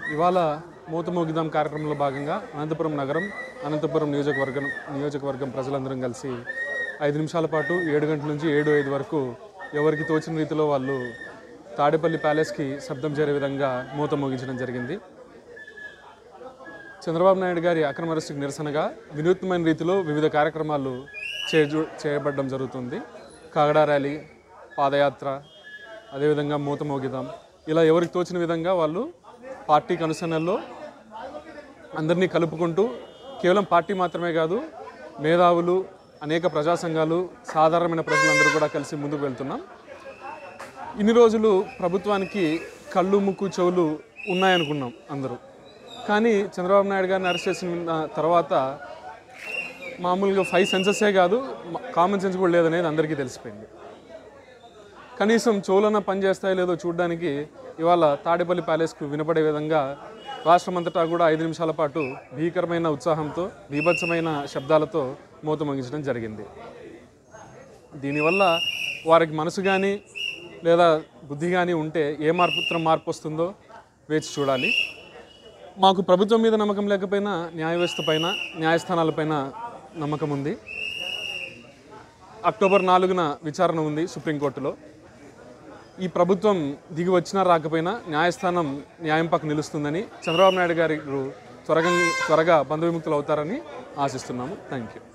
ఇవాళ మూతమోగిదాం కార్యక్రమంలో భాగంగా అనంతపురం నగరం అనంతపురం నియోజకవర్గం నియోజకవర్గం ప్రజలందరం కలిసి ఐదు నిమిషాల పాటు ఏడు గంటల నుంచి ఏడు ఐదు వరకు ఎవరికి తోచిన రీతిలో వాళ్ళు తాడేపల్లి ప్యాలెస్కి శబ్దం చేరే విధంగా మూత మోగించడం జరిగింది చంద్రబాబు నాయుడు గారి అక్రమ అరెస్టుకు నిరసనగా వినూత్నమైన రీతిలో వివిధ కార్యక్రమాలు చేజు చేయబడడం జరుగుతుంది కాగడా ర్యాలీ పాదయాత్ర అదేవిధంగా మూత మోగిదాం ఇలా ఎవరికి తోచిన విధంగా వాళ్ళు పార్టీ కనుసన్నల్లో అందరినీ కలుపుకుంటూ కేవలం పార్టీ మాత్రమే కాదు మేధావులు అనేక ప్రజా సంఘాలు సాధారణమైన ప్రజలందరూ కూడా కలిసి ముందుకు వెళ్తున్నాం ఇన్ని రోజులు ప్రభుత్వానికి కళ్ళు ముక్కు చెవులు ఉన్నాయనుకున్నాం అందరూ కానీ చంద్రబాబు నాయుడు గారిని అరెస్ట్ చేసిన తర్వాత మామూలుగా ఫైవ్ సెన్సెసే కాదు కామన్ సెన్స్ కూడా లేదనేది అందరికీ తెలిసిపోయింది కనీసం చెవులన్న పని చేస్తాయో లేదో చూడడానికి ఇవాళ తాడేపల్లి ప్యాలెస్కు వినపడే విధంగా రాష్ట్రమంతటా కూడా ఐదు నిమిషాల పాటు భీకరమైన ఉత్సాహంతో బీభత్సమైన శబ్దాలతో మూత ముగించడం జరిగింది దీనివల్ల వారికి మనసు కానీ లేదా బుద్ధి కానీ ఉంటే ఏ మార్పుత్రం మార్పు వస్తుందో వేచి చూడాలి మాకు ప్రభుత్వం మీద నమ్మకం లేకపోయినా న్యాయ వ్యవస్థ పైన న్యాయస్థానాలపైన నమ్మకం ఉంది అక్టోబర్ నాలుగున విచారణ ఉంది సుప్రీంకోర్టులో ఈ ప్రభుత్వం దిగి వచ్చినా రాకపోయినా న్యాయస్థానం న్యాయం పక్క నిలుస్తుందని చంద్రబాబు నాయుడు గారు త్వరగా త్వరగా బంధు విముక్తులు అవుతారని ఆశిస్తున్నాము థ్యాంక్ యూ